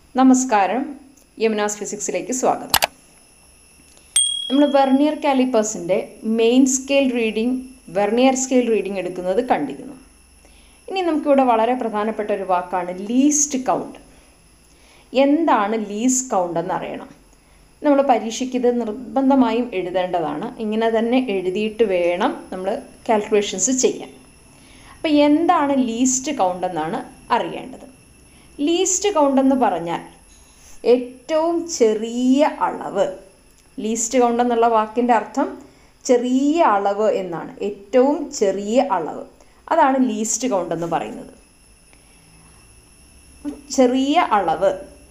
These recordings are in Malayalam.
നമസ്കാരം യമുനാസ് ഫിസിക്സിലേക്ക് സ്വാഗതം നമ്മൾ വെർണിയർ കാലിപ്പേഴ്സിൻ്റെ main scale reading vernier scale reading എടുക്കുന്നത് കണ്ടിരുന്നു ഇനി നമുക്കിവിടെ വളരെ പ്രധാനപ്പെട്ട ഒരു വാക്കാണ് ലീസ്റ്റ് കൗണ്ട് എന്താണ് ലീസ് കൗണ്ട് എന്നറിയണം നമ്മൾ പരീക്ഷയ്ക്ക് ഇത് നിർബന്ധമായും എഴുതേണ്ടതാണ് ഇങ്ങനെ തന്നെ എഴുതിയിട്ട് വേണം നമ്മൾ കാൽക്കുലേഷൻസ് ചെയ്യാൻ അപ്പോൾ എന്താണ് ലീസ്റ്റ് കൗണ്ട് എന്നാണ് അറിയേണ്ടത് ലീസ്റ്റ് കൗണ്ട് എന്ന് പറഞ്ഞാൽ ഏറ്റവും ചെറിയ അളവ് ലീസ്റ്റ് കൗണ്ട് എന്നുള്ള വാക്കിൻ്റെ അർത്ഥം ചെറിയ അളവ് എന്നാണ് ഏറ്റവും ചെറിയ അളവ് അതാണ് ലീസ്റ്റ് കൗണ്ട് എന്ന് പറയുന്നത് ചെറിയ അളവ്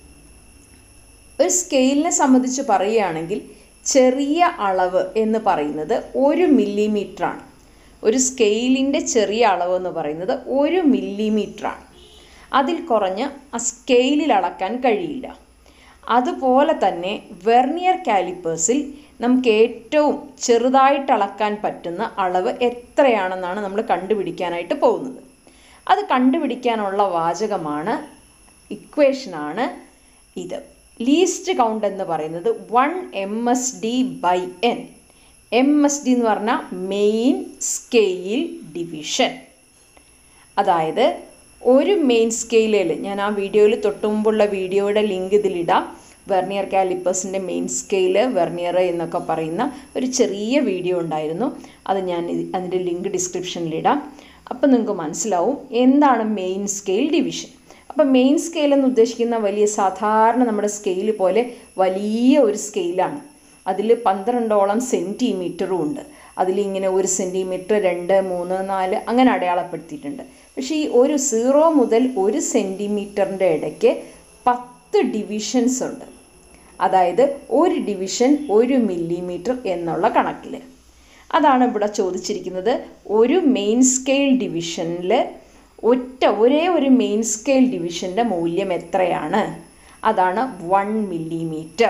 ഒരു സ്കെയിലിനെ സംബന്ധിച്ച് പറയുകയാണെങ്കിൽ ചെറിയ അളവ് എന്ന് പറയുന്നത് ഒരു മില്ലിമീറ്ററാണ് ഒരു സ്കെയിലിൻ്റെ ചെറിയ അളവ് എന്ന് പറയുന്നത് ഒരു മില്ലിമീറ്ററാണ് അതിൽ കുറഞ്ഞ് ആ സ്കെയിലിൽ അളക്കാൻ കഴിയില്ല അതുപോലെ തന്നെ വെർണിയർ കാലിപ്പേഴ്സിൽ നമുക്ക് ഏറ്റവും ചെറുതായിട്ട് അളക്കാൻ പറ്റുന്ന അളവ് എത്രയാണെന്നാണ് നമ്മൾ കണ്ടുപിടിക്കാനായിട്ട് പോകുന്നത് അത് കണ്ടുപിടിക്കാനുള്ള വാചകമാണ് ഇക്വേഷനാണ് ഇത് ലീസ്റ്റ് കൗണ്ട് എന്ന് പറയുന്നത് one M S D by N M S D എന്ന് പറഞ്ഞാൽ മെയിൻ സ്കെയിൽ ഡിവിഷൻ അതായത് ഒരു മെയിൻ സ്കെയിലിൽ ഞാൻ ആ വീഡിയോയിൽ തൊട്ടുമുമ്പുള്ള വീഡിയോയുടെ ലിങ്ക് ഇതിലിടാം വെർണിയർ കാലിപ്പേഴ്സിൻ്റെ മെയിൻ സ്കെയില് വെർണിയർ എന്നൊക്കെ പറയുന്ന ഒരു ചെറിയ വീഡിയോ ഉണ്ടായിരുന്നു അത് ഞാൻ അതിൻ്റെ ലിങ്ക് ഡിസ്ക്രിപ്ഷനിലിടാം അപ്പോൾ നിങ്ങൾക്ക് മനസ്സിലാവും എന്താണ് മെയിൻ സ്കെയിൽ ഡിവിഷൻ അപ്പോൾ മെയിൻ സ്കെയിൽ എന്ന് ഉദ്ദേശിക്കുന്ന വലിയ സാധാരണ നമ്മുടെ സ്കെയിൽ പോലെ വലിയ ഒരു സ്കെയിലാണ് അതിൽ പന്ത്രണ്ടോളം സെൻറ്റിമീറ്ററും ഉണ്ട് അതിലിങ്ങനെ ഒരു സെൻറ്റിമീറ്റർ രണ്ട് മൂന്ന് നാല് അങ്ങനെ അടയാളപ്പെടുത്തിയിട്ടുണ്ട് പക്ഷേ ഈ ഒരു സീറോ മുതൽ ഒരു സെൻറ്റിമീറ്ററിൻ്റെ ഇടയ്ക്ക് പത്ത് ഡിവിഷൻസ് ഉണ്ട് അതായത് ഒരു ഡിവിഷൻ ഒരു മില്ലിമീറ്റർ എന്നുള്ള കണക്കിൽ അതാണ് ഇവിടെ ചോദിച്ചിരിക്കുന്നത് ഒരു മെയിൻ സ്കെയിൽ ഡിവിഷനിൽ ഒറ്റ ഒരേ ഒരു മെയിൻ സ്കെയിൽ ഡിവിഷൻ്റെ മൂല്യം എത്രയാണ് അതാണ് വൺ മില്ലിമീറ്റർ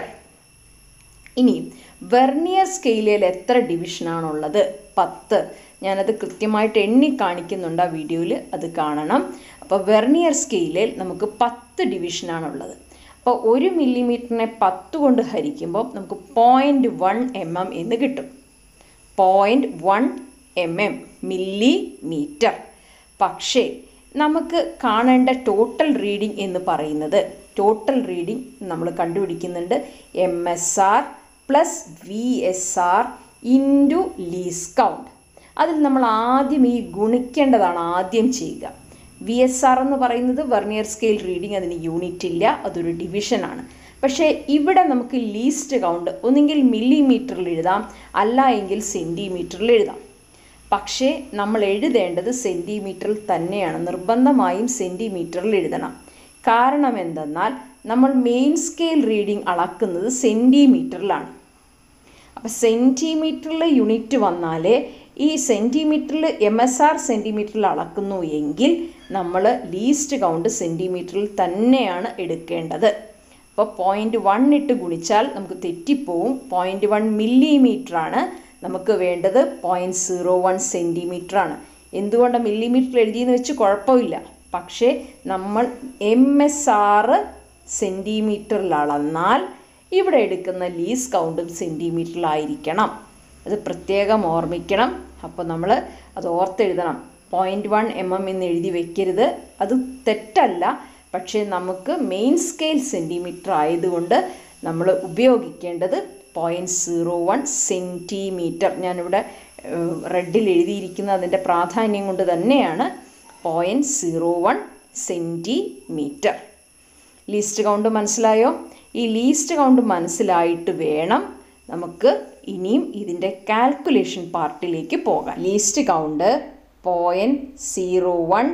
ഇനി വെർണിയർ സ്കെയിലിൽ എത്ര ഡിവിഷനാണുള്ളത് പത്ത് ഞാനത് കൃത്യമായിട്ട് എണ്ണി കാണിക്കുന്നുണ്ട് ആ വീഡിയോയിൽ അത് കാണണം അപ്പോൾ വെർണിയർ സ്കെയിലിൽ നമുക്ക് പത്ത് ഡിവിഷനാണുള്ളത് അപ്പോൾ ഒരു മില്ലിമീറ്ററിനെ പത്ത് കൊണ്ട് ഹരിക്കുമ്പോൾ നമുക്ക് പോയിൻറ്റ് വൺ എം എം എന്ന് കിട്ടും point one M M millimetre പക്ഷേ നമുക്ക് കാണേണ്ട ടോട്ടൽ റീഡിംഗ് എന്ന് പറയുന്നത് ടോട്ടൽ റീഡിംഗ് നമ്മൾ കണ്ടുപിടിക്കുന്നുണ്ട് M S R plus V S R into least count അതിൽ നമ്മൾ ആദ്യം ഈ ഗുണിക്കേണ്ടതാണ് ആദ്യം ചെയ്യുക വി എസ് ആർ എന്ന് പറയുന്നത് വെർണിയർ സ്കെയിൽ റീഡിംഗ് അതിന് യൂണിറ്റ് ഇല്ല അതൊരു ഡിവിഷനാണ് പക്ഷേ ഇവിടെ നമുക്ക് ലീസ്റ്റ് കൗണ്ട് ഒന്നുകിൽ മില്ലിമീറ്ററിൽ എഴുതാം അല്ല എങ്കിൽ സെൻറ്റിമീറ്ററിൽ എഴുതാം പക്ഷേ നമ്മൾ എഴുതേണ്ടത് സെൻറ്റിമീറ്ററിൽ തന്നെയാണ് നിർബന്ധമായും സെൻറ്റിമീറ്ററിൽ എഴുതണം കാരണം എന്തെന്നാൽ നമ്മൾ മെയിൻ സ്കെയിൽ റീഡിംഗ് അളക്കുന്നത് സെൻറ്റിമീറ്ററിലാണ് അപ്പോൾ സെൻറ്റിമീറ്ററിൽ യൂണിറ്റ് വന്നാൽ ഈ സെൻറ്റിമീറ്ററിൽ എം എസ് ആർ സെൻറ്റിമീറ്ററിൽ അളക്കുന്നു എങ്കിൽ നമ്മൾ ലീസ്റ്റ് കൗണ്ട് സെൻറ്റിമീറ്ററിൽ തന്നെയാണ് എടുക്കേണ്ടത് അപ്പോൾ പോയിൻറ്റ് വൺ ഇട്ട് ഗുണിച്ചാൽ നമുക്ക് തെറ്റിപ്പോവും പോയിൻറ്റ് വൺ മില്ലിമീറ്ററാണ് നമുക്ക് വേണ്ടത് പോയിൻറ്റ് സീറോ വൺ സെൻറ്റിമീറ്റർ ആണ് എന്തുകൊണ്ട് മില്ലിമീറ്റർ എഴുതിയെന്ന് വെച്ച് കുഴപ്പമില്ല പക്ഷേ നമ്മൾ എം എസ് ആറ് സെൻറ്റിമീറ്ററിൽ അളന്നാൽ ഇവിടെ എടുക്കുന്ന ലീസ് കൗണ്ടും സെൻറ്റിമീറ്ററിലായിരിക്കണം അത് പ്രത്യേകം ഓർമ്മിക്കണം അപ്പോൾ നമ്മൾ അത് ഓർത്തെഴുതണം പോയിൻറ്റ് വൺ എം എം എന്ന് എഴുതി വെക്കരുത് അത് തെറ്റല്ല പക്ഷേ നമുക്ക് മെയിൻ സ്കെയിൽ സെൻറ്റിമീറ്റർ ആയതുകൊണ്ട് നമ്മൾ ഉപയോഗിക്കേണ്ടത് പോയിൻറ്റ് സീറോ വൺ സെൻറ്റിമീറ്റർ ഞാനിവിടെ റെഡിൽ എഴുതിയിരിക്കുന്ന അതിൻ്റെ പ്രാധാന്യം കൊണ്ട് തന്നെയാണ് point zero one centimetre least count മനസ്സിലായോ ഈ ലീസ്റ്റ് കൗണ്ട് മനസ്സിലായിട്ട് വേണം നമുക്ക് ഇനിയും ഇതിൻ്റെ കാൽക്കുലേഷൻ പാർട്ടിലേക്ക് പോകാം least count point zero one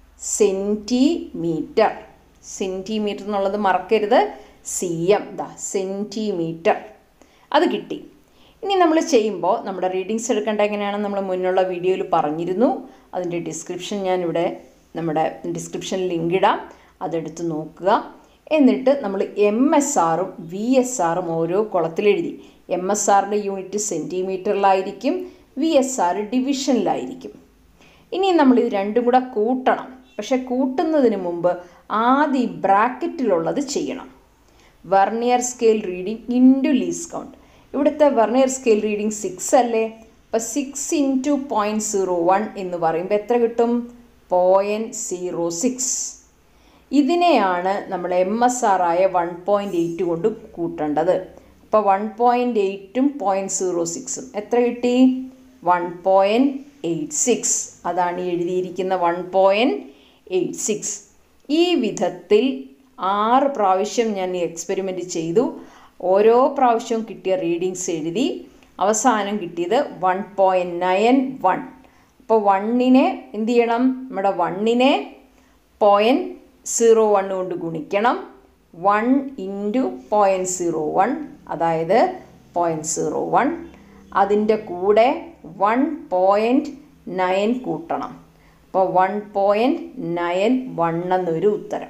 centimetre centimetre എന്നുള്ളത് മറക്കരുത് സി എം ദാ സെൻറ്റിമീറ്റർ അത് കിട്ടി ഇനി നമ്മൾ ചെയ്യുമ്പോൾ നമ്മുടെ റീഡിങ്സ് എടുക്കേണ്ട എങ്ങനെയാണെന്ന് നമ്മൾ മുന്നുള്ള വീഡിയോയിൽ പറഞ്ഞിരുന്നു അതിൻ്റെ ഡിസ്ക്രിപ്ഷൻ ഞാനിവിടെ നമ്മുടെ ഡിസ്ക്രിപ്ഷൻ ലിങ്ക് ഇടാം അതെടുത്ത് നോക്കുക എന്നിട്ട് നമ്മൾ എം എസ് ആറും വി എസ് ആറും ഓരോ കുളത്തിലെഴുതി എം എസ് ആറിൻ്റെ യൂണിറ്റ് സെൻറ്റിമീറ്ററിലായിരിക്കും വി എസ് ആർ ഡിവിഷനിലായിരിക്കും ഇനി നമ്മൾ ഇത് രണ്ടും കൂടെ കൂട്ടണം പക്ഷെ കൂട്ടുന്നതിന് മുമ്പ് ആദ്യം ഈ ബ്രാക്കറ്റിലുള്ളത് ചെയ്യണം vernier scale reading into least count ഇവിടുത്തെ വെർണിയർ സ്കെയിൽ റീഡിംഗ് സിക്സ് അല്ലേ അപ്പോൾ six into point zero one എന്ന് പറയുമ്പോൾ എത്ര കിട്ടും പോയിൻറ്റ് സീറോ സിക്സ് ഇതിനെയാണ് നമ്മൾ എം എസ് ആർ ആയ വൺ പോയിൻറ്റ് എയ്റ്റ് കൊണ്ട് കൂട്ടേണ്ടത് അപ്പോൾ വൺ പോയിൻറ്റ് എയ്റ്റും പോയിൻറ്റ് സീറോ സിക്സും എത്ര കിട്ടി വൺ പോയിൻറ്റ് എയ്റ്റ് സിക്സ് അതാണ് ഈ എഴുതിയിരിക്കുന്ന വൺ പോയിൻറ്റ് എയ്റ്റ് സിക്സ് ഈ വിധത്തിൽ ആറ് പ്രാവശ്യം ഞാൻ ഈ എക്സ്പെരിമെൻ്റ് ചെയ്തു ഓരോ പ്രാവശ്യവും കിട്ടിയ റീഡിങ്സ് എഴുതി അവസാനം കിട്ടിയത് വൺ പോയിൻറ്റ് നയൻ വൺ അപ്പോൾ വണ്ണിനെ എന്ത് ചെയ്യണം നമ്മുടെ വണ്ണിനെ പോയിൻറ്റ് സീറോ വൺ കൊണ്ട് ഗുണിക്കണം one into point zero one അതായത് പോയിൻറ്റ് സീറോ വൺ അതിൻ്റെ കൂടെ വൺ പോയിൻറ്റ് നയൻ കൂട്ടണം അപ്പോൾ വൺ പോയിൻറ്റ് നയൻ വൺ എന്നൊരു ഉത്തരം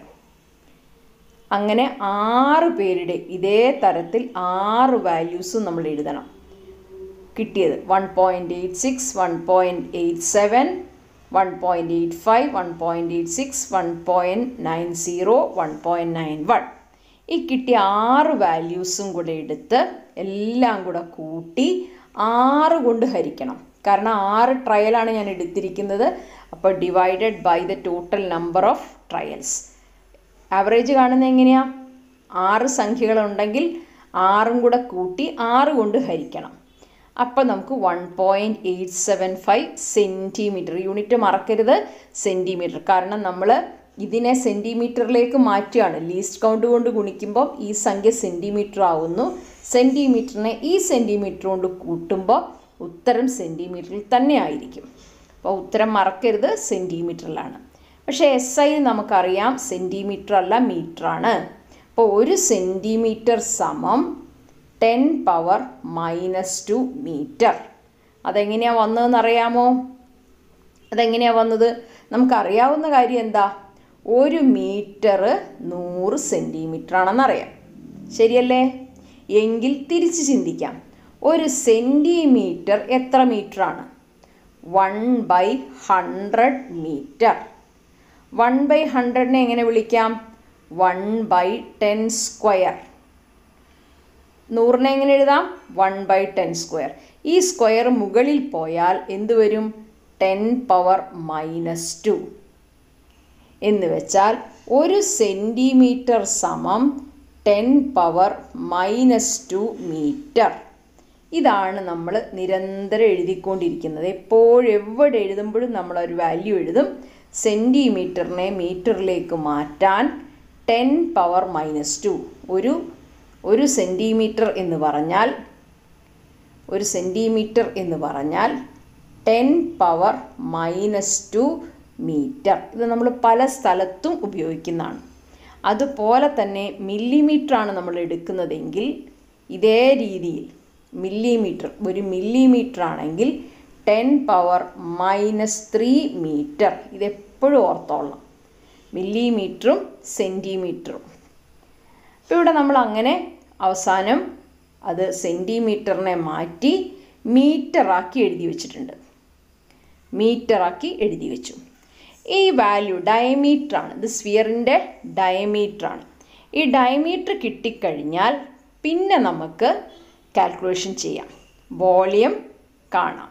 അങ്ങനെ ആറ് പേരുടെ ഇതേ തരത്തിൽ ആറ് വാല്യൂസും നമ്മൾ എഴുതണം കിട്ടിയത് one point eight six one point eight seven one point eight five one point eight six one point nine zero one point nine one ഈ കിട്ടിയ ആറ് വാല്യൂസും കൂടെ എടുത്ത് എല്ലാം കൂടെ കൂട്ടി ആറ് കൊണ്ട് ഹരിക്കണം കാരണം ആറ് ട്രയലാണ് ഞാൻ എടുത്തിരിക്കുന്നത് അപ്പോൾ divided by the total number of trials average കാണുന്നത് എങ്ങനെയാണ് ആറ് സംഖ്യകളുണ്ടെങ്കിൽ ആറും കൂടെ കൂട്ടി ആറ് കൊണ്ട് ഹരിക്കണം അപ്പോൾ നമുക്ക് one point eight seven five centimetre unit മറക്കരുത് സെൻറ്റിമീറ്റർ കാരണം നമ്മൾ ഇതിനെ സെൻറ്റിമീറ്ററിലേക്ക് മാറ്റുകയാണ് ലീസ്റ്റ് കൗണ്ട് കൊണ്ട് ഗുണിക്കുമ്പോൾ ഈ സംഖ്യ സെൻറ്റിമീറ്റർ ആവുന്നു സെൻറ്റിമീറ്ററിനെ ഈ സെൻറ്റിമീറ്റർ കൊണ്ട് കൂട്ടുമ്പോൾ ഉത്തരം സെൻറ്റിമീറ്ററിൽ തന്നെ ആയിരിക്കും അപ്പോൾ ഉത്തരം മറക്കരുത് സെൻറ്റിമീറ്ററിലാണ് പക്ഷേ എസ് ഐ നമുക്കറിയാം സെൻറ്റിമീറ്റർ അല്ല മീറ്ററാണ് അപ്പോൾ ഒരു സെൻറ്റിമീറ്റർ സമം ten power minus two metre അതെങ്ങനെയാണ് വന്നതെന്ന് അറിയാമോ അതെങ്ങനെയാണ് വന്നത് നമുക്കറിയാവുന്ന കാര്യം എന്താ ഒരു മീറ്റർ നൂറ് സെൻറ്റിമീറ്റർ ആണെന്നറിയാം ശരിയല്ലേ എങ്കിൽ തിരിച്ച് ചിന്തിക്കാം ഒരു സെൻറ്റിമീറ്റർ എത്ര മീറ്ററാണ് one by hundred metre one by ഹൺഡ്രഡിനെ എങ്ങനെ വിളിക്കാം വൺ ബൈ ടെൻ സ്ക്വയർ നൂറിനെ എങ്ങനെ എഴുതാം വൺ ബൈ ടെൻ സ്ക്വയർ ഈ സ്ക്വയർ മുകളിൽ പോയാൽ എന്ത് വരും ടെൻ പവർ മൈനസ് ടു എന്ന് വെച്ചാൽ ഒരു സെൻറ്റിമീറ്റർ സമം ten power minus two metre ഇതാണ് നമ്മൾ നിരന്തരം എഴുതിക്കൊണ്ടിരിക്കുന്നത് എപ്പോഴും എവിടെ എഴുതുമ്പോഴും നമ്മളൊരു വാല്യൂ എഴുതും സെൻറ്റിമീറ്ററിനെ മീറ്ററിലേക്ക് മാറ്റാൻ ടെൻ പവർ മൈനസ് ടു ഒരു ഒരു സെൻറ്റിമീറ്റർ എന്ന് പറഞ്ഞാൽ ഒരു സെൻറ്റിമീറ്റർ എന്ന് പറഞ്ഞാൽ ten power minus two metre ഇത് നമ്മൾ പല സ്ഥലത്തും ഉപയോഗിക്കുന്നതാണ് അതുപോലെ തന്നെ മില്ലിമീറ്ററാണ് നമ്മൾ എടുക്കുന്നതെങ്കിൽ ഇതേ രീതിയിൽ മില്ലിമീറ്റർ ഒരു മില്ലിമീറ്റർ ആണെങ്കിൽ ten power minus three metre ഇതെപ്പോഴും ഓർത്തോളണം മില്ലിമീറ്ററും സെൻറ്റിമീറ്ററും അപ്പോൾ ഇവിടെ നമ്മൾ അങ്ങനെ അവസാനം അത് സെൻറ്റിമീറ്ററിനെ മാറ്റി മീറ്ററാക്കി എഴുതി വെച്ചിട്ടുണ്ട് മീറ്ററാക്കി എഴുതി വെച്ചു ഈ വാല്യൂ ഡയമീറ്ററാണ് ഇത് സ്ഫിയറിൻ്റെ ഡയമീറ്ററാണ് ഈ ഡയമീറ്റർ കിട്ടിക്കഴിഞ്ഞാൽ പിന്നെ നമുക്ക് കാൽക്കുലേഷൻ ചെയ്യാം വോളിയം കാണാം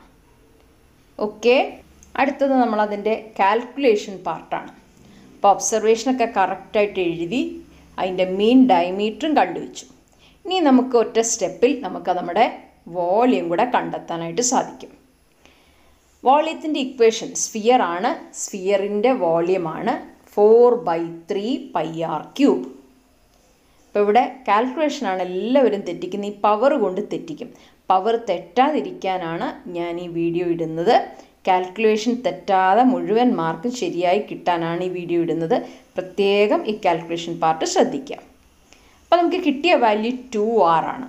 ഓക്കെ അടുത്തത് നമ്മളതിൻ്റെ കാൽക്കുലേഷൻ പാർട്ടാണ് അപ്പോൾ ഒബ്സർവേഷനൊക്കെ കറക്റ്റായിട്ട് എഴുതി അതിൻ്റെ മീൻ ഡയമീറ്ററും കണ്ടുവച്ചു ഇനി നമുക്ക് ഒറ്റ സ്റ്റെപ്പിൽ നമുക്ക് നമ്മുടെ വോളിയം കൂടെ കണ്ടെത്താനായിട്ട് സാധിക്കും വോളിയത്തിൻ്റെ ഇക്വേഷൻ സ്ഫിയർ ആണ് സ്ഫിയറിൻ്റെ വോളിയമാണ് four by three pi r cube ഇപ്പോൾ ഇവിടെ കാൽക്കുലേഷനാണ് എല്ലാവരും തെറ്റിക്കുന്നത് ഈ പവർ കൊണ്ട് തെറ്റിക്കും പവർ തെറ്റാതിരിക്കാനാണ് ഞാൻ ഈ വീഡിയോ ഇടുന്നത് കാൽക്കുലേഷൻ തെറ്റാതെ മുഴുവൻ മാർക്കും ശരിയായി കിട്ടാനാണ് ഈ വീഡിയോ ഇടുന്നത് പ്രത്യേകം ഈ കാൽക്കുലേഷൻ പാർട്ട് ശ്രദ്ധിക്കുക അപ്പോൾ നമുക്ക് കിട്ടിയ വാല്യൂ ടു ആർ ആണ്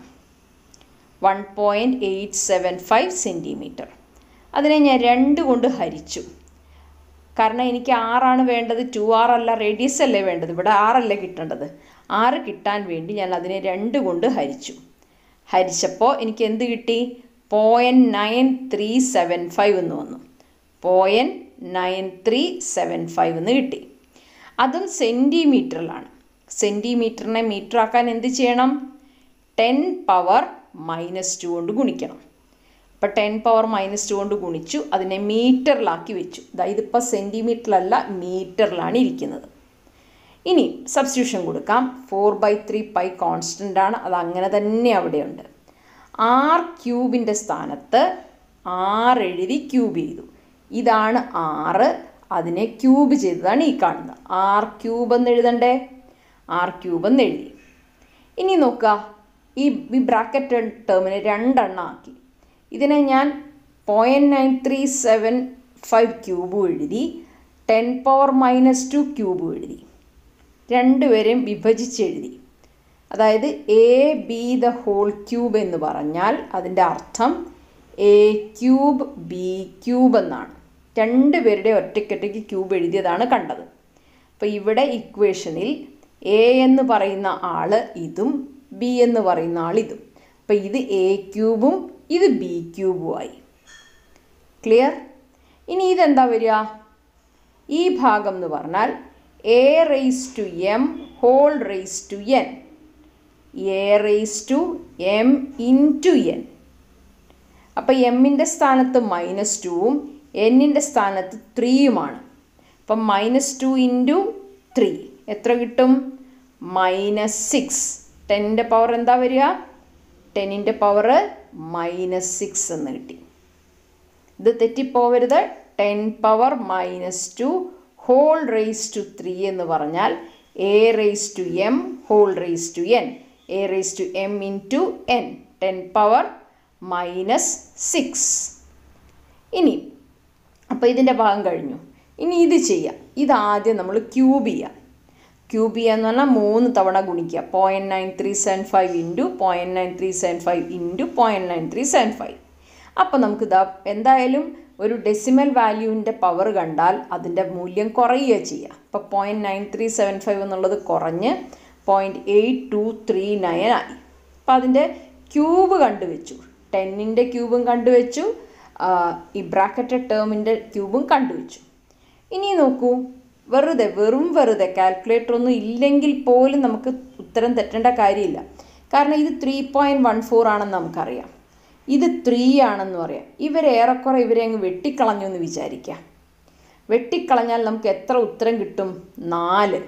one point eight seven five centimetre അതിനെ ഞാൻ രണ്ട് കൊണ്ട് ഹരിച്ചു കാരണം എനിക്ക് ആറാണ് വേണ്ടത് ടു ആർ അല്ല റേഡിയസ് അല്ലേ വേണ്ടത് ഇവിടെ ആറല്ലേ കിട്ടേണ്ടത് ആറ് കിട്ടാൻ വേണ്ടി ഞാൻ അതിനെ രണ്ട് കൊണ്ട് ഹരിച്ചു ഹരിച്ചപ്പോൾ എനിക്ക് എന്ത് കിട്ടി point nine three seven five എന്ന് വന്നു point nine three seven five എന്ന് കിട്ടി അതും സെൻറ്റിമീറ്ററിലാണ് സെൻറ്റിമീറ്ററിനെ മീറ്റർ ആക്കാൻ എന്ത് ചെയ്യണം ടെൻ പവർ മൈനസ് ടു കൊണ്ട് ഗുണിക്കണം അപ്പോൾ ടെൻ പവർ മൈനസ് ടു കൊണ്ട് ഗുണിച്ചു അതിനെ മീറ്ററിലാക്കി വെച്ചു അതായത് ഇപ്പോൾ സെൻറ്റിമീറ്ററിലല്ല മീറ്ററിലാണ് ഇരിക്കുന്നത് ഇനി സബ്സ്റ്റിറ്റ്യൂഷൻ കൊടുക്കാം four by three pi constant ആണ് അത് അങ്ങനെ തന്നെ അവിടെയുണ്ട് ആർ ക്യൂബിൻ്റെ സ്ഥാനത്ത് ആറ് എഴുതി ക്യൂബ് ചെയ്തു ഇതാണ് ആറ് അതിനെ ക്യൂബ് ചെയ്തതാണ് ഈ കാണുന്നത് ആർ ക്യൂബ് എന്ന് എഴുതണ്ടേ ആർ ക്യൂബ് എന്ന് എഴുതി ഇനി നോക്കുക ഈ ഈ ബ്രാക്കറ്റ് ടേമിനെ രണ്ടെണ്ണം ആക്കി ഇതിനെ ഞാൻ point nine three seven five ക്യൂബും എഴുതി ടെൻ പവർ മൈനസ് ടു ക്യൂബും എഴുതി രണ്ടുപേരെയും വിഭജിച്ചെഴുതി അതായത് a b the whole cube എന്ന് പറഞ്ഞാൽ അതിൻ്റെ അർത്ഥം എ ക്യൂബ് ബി ക്യൂബ് എന്നാണ് രണ്ട് പേരുടെ ഒറ്റയ്ക്കൊറ്റയ്ക്ക് ക്യൂബ് എഴുതിയതാണ് കണ്ടത് അപ്പോൾ ഇവിടെ ഇക്വേഷനിൽ എ എന്ന് പറയുന്ന ആൾ ഇതും ബി എന്ന് പറയുന്ന ആൾ ഇതും അപ്പോൾ ഇത് എ ക്യൂബും ഇത് ബി ക്യൂബും ആയി ക്ലിയർ ഇനി ഇതെന്താ വരിക ഈ ഭാഗം എന്ന് പറഞ്ഞാൽ a raise to m whole raise to n a raise to m into n അപ്പോൾ എമ്മിൻ്റെ സ്ഥാനത്ത് മൈനസ് ടുവും എന്നിൻ്റെ സ്ഥാനത്ത് ത്രീയുമാണ് അപ്പം മൈനസ് ടു ഇൻറ്റു ത്രീ എത്ര കിട്ടും മൈനസ് സിക്സ് ടെന്നിൻ്റെ പവർ എന്താ വരിക ടെന്നിൻ്റെ പവർ മൈനസ് സിക്സ് എന്ന് കിട്ടി ഇത് തെറ്റിപ്പോവരുത് ten power minus two whole raise to three എന്ന് പറഞ്ഞാൽ a raise to m whole raise to n a raise to m into n ten power minus six ഇനി അപ്പോൾ ഇതിൻ്റെ ഭാഗം കഴിഞ്ഞു ഇനി ഇത് ചെയ്യാം ഇതാദ്യം നമ്മൾ ക്യൂബ് ചെയ്യാം ക്യൂബ് ചെയ്യുക എന്ന് പറഞ്ഞാൽ മൂന്ന് തവണ ഗുണിക്കുക point nine three seven five into point nine three seven five into point nine three seven five അപ്പോൾ നമുക്ക് ഇതാ എന്തായാലും ഒരു ഡെസിമൽ വാല്യൂവിൻ്റെ പവർ കണ്ടാൽ അതിൻ്റെ മൂല്യം കുറയുക ചെയ്യുക അപ്പോൾ point nine three seven five എന്നുള്ളത് കുറഞ്ഞ് point eight two three nine ആയി അപ്പോൾ അതിൻ്റെ ക്യൂബ് കണ്ടുവച്ചു ടെന്നിൻ്റെ ക്യൂബും കണ്ടുവച്ചു ഈ ബ്രാക്കറ്റഡ് ടേമിൻ്റെ ക്യൂബും കണ്ടുവച്ചു ഇനി നോക്കൂ വെറുതെ വെറും വെറുതെ കാൽക്കുലേറ്റർ ഒന്നും ഇല്ലെങ്കിൽ പോലും നമുക്ക് ഉത്തരം തെറ്റേണ്ട കാര്യമില്ല കാരണം ഇത് ത്രീ പോയിൻറ്റ് വൺ ഫോർ ആണെന്ന് നമുക്കറിയാം ഇത് ത്രീ ആണെന്ന് പറയാം ഇവരെ ഏറെക്കുറെ ഇവരെ അങ്ങ് വെട്ടിക്കളഞ്ഞു എന്ന് വിചാരിക്കാം വെട്ടിക്കളഞ്ഞാൽ നമുക്ക് എത്ര ഉത്തരം കിട്ടും നാല്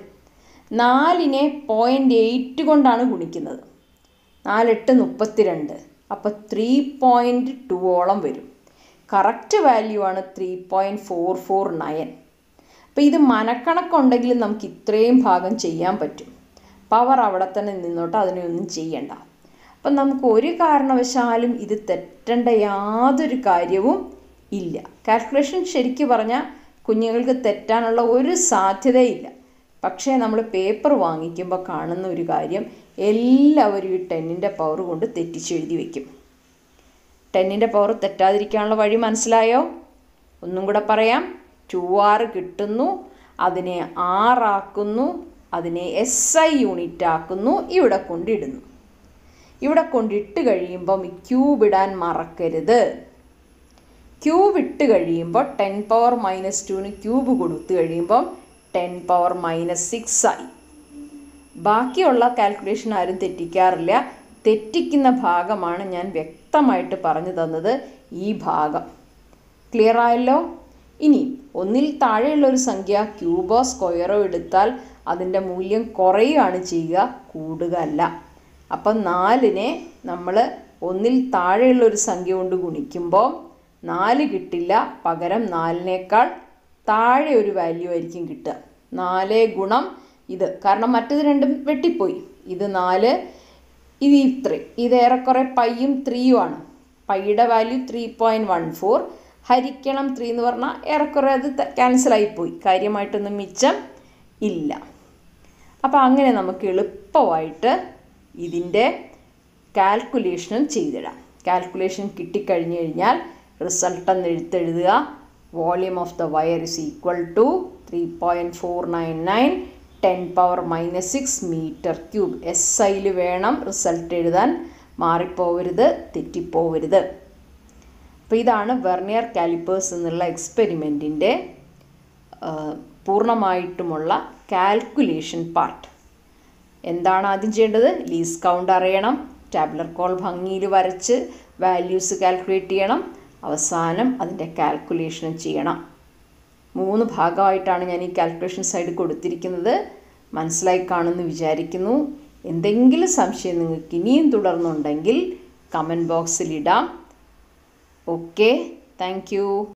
നാലിനെ പോയിൻ്റ് എയ്റ്റ് കൊണ്ടാണ് ഗുണിക്കുന്നത് നാലെട്ട് മുപ്പത്തിരണ്ട് അപ്പോൾ ത്രീ പോയിൻറ്റ് ടൂവോളം വരും കറക്റ്റ് വാല്യൂ ആണ് three point four four nine അപ്പോൾ ഇത് മനക്കണക്കുണ്ടെങ്കിൽ നമുക്ക് ഇത്രയും ഭാഗം ചെയ്യാൻ പറ്റും പവർ അവിടെ തന്നെ നിന്നോട്ട് അതിനെ ഒന്നും ചെയ്യണ്ട അപ്പം നമുക്ക് ഒരു കാരണവശാലും ഇത് തെറ്റേണ്ട യാതൊരു കാര്യവും ഇല്ല കാൽക്കുലേഷൻ ശരിക്ക് പറഞ്ഞാൽ കുഞ്ഞുങ്ങൾക്ക് തെറ്റാനുള്ള ഒരു സാധ്യതയില്ല പക്ഷേ നമ്മൾ പേപ്പർ വാങ്ങിക്കുമ്പോൾ കാണുന്ന ഒരു കാര്യം എല്ലാവരും ഈ ടെന്നിൻ്റെ പവർ കൊണ്ട് തെറ്റിച്ചെഴുതി വയ്ക്കും ടെന്നിൻ്റെ പവർ തെറ്റാതിരിക്കാനുള്ള വഴി മനസ്സിലായോ ഒന്നും കൂടെ പറയാം ടു ആർ കിട്ടുന്നു അതിനെ ആറാക്കുന്നു അതിനെ എസ് ഐ യൂണിറ്റ് ആക്കുന്നു ഇവിടെ കൊണ്ടിടുന്നു ഇവിടെ കൊണ്ടിട്ട് കഴിയുമ്പം ഈ ക്യൂബ് ഇടാൻ മറക്കരുത് ക്യൂബ് ഇട്ട് കഴിയുമ്പോൾ ടെൻ പവർ മൈനസ് ടുവിന് ക്യൂബ് കൊടുത്തു കഴിയുമ്പം ടെൻ പവർ മൈനസ് സിക്സ് ആയി ബാക്കിയുള്ള കാൽക്കുലേഷൻ ആരും തെറ്റിക്കാറില്ല തെറ്റിക്കുന്ന ഭാഗമാണ് ഞാൻ വ്യക്തമായിട്ട് പറഞ്ഞു തന്നത് ഈ ഭാഗം ക്ലിയർ ആയല്ലോ ഇനി ഒന്നിൽ താഴെയുള്ള ഒരു സംഖ്യ ക്യൂബോ സ്ക്വയറോ എടുത്താൽ അതിൻ്റെ മൂല്യം കുറയുകയാണ് ചെയ്യുക കൂടുക അല്ല അപ്പം നാലിനെ നമ്മൾ ഒന്നിൽ താഴെയുള്ള ഒരു സംഖ്യ കൊണ്ട് ഗുണിക്കുമ്പോൾ നാല് കിട്ടില്ല പകരം നാലിനേക്കാൾ താഴെ ഒരു വാല്യൂ ആയിരിക്കും കിട്ടുക നാല് ഗുണം ഇത് കാരണം മറ്റത് രണ്ടും വെട്ടിപ്പോയി ഇത് നാല് ഇത് ഇത്രയും ഇത് ഏറെക്കുറെ പൈയും ത്രീയും ആണ് പൈയുടെ value three point one four ഹരിക്കണം ത്രീ എന്ന് പറഞ്ഞാൽ ഏറെക്കുറെ അത് ക്യാൻസലായിപ്പോയി കാര്യമായിട്ടൊന്നും മിച്ചം ഇല്ല അപ്പോൾ അങ്ങനെ നമുക്ക് എളുപ്പമായിട്ട് ഇതിൻ്റെ കാൽക്കുലേഷനും ചെയ്തിടാം കാൽക്കുലേഷൻ കിട്ടിക്കഴിഞ്ഞ് കഴിഞ്ഞാൽ റിസൾട്ട് എന്ന് എഴുത്തെഴുതുക volume of the wire is equal to three point four nine nine ten power minus six metre cube S ഐയിൽ വേണം റിസൾട്ട് എഴുതാൻ മാറിപ്പോവരുത് തെറ്റിപ്പോവരുത് അപ്പോൾ ഇതാണ് വെർണിയർ കാലിപ്പേഴ്സ് എന്നുള്ള എക്സ്പെരിമെൻറ്റിൻ്റെ പൂർണ്ണമായിട്ടുമുള്ള കാൽക്കുലേഷൻ പാർട്ട് എന്താണ് ആദ്യം ചെയ്യേണ്ടത് ലീസ് കൗണ്ട് അറിയണം ടാബ്ലർ കോൾ ഭംഗിയിൽ വരച്ച് വാല്യൂസ് കാൽക്കുലേറ്റ് ചെയ്യണം അവസാനം അതിൻ്റെ കാൽക്കുലേഷനും ചെയ്യണം മൂന്ന് ഭാഗമായിട്ടാണ് ഞാൻ ഈ കാൽക്കുലേഷൻ സൈഡ് കൊടുത്തിരിക്കുന്നത് മനസ്സിലായി കാണുമെന്ന് വിചാരിക്കുന്നു എന്തെങ്കിലും സംശയം നിങ്ങൾക്ക് ഇനിയും തുടർന്നുണ്ടെങ്കിൽ കമൻറ്റ് ബോക്സിൽ ഇടാം ഓക്കെ താങ്ക്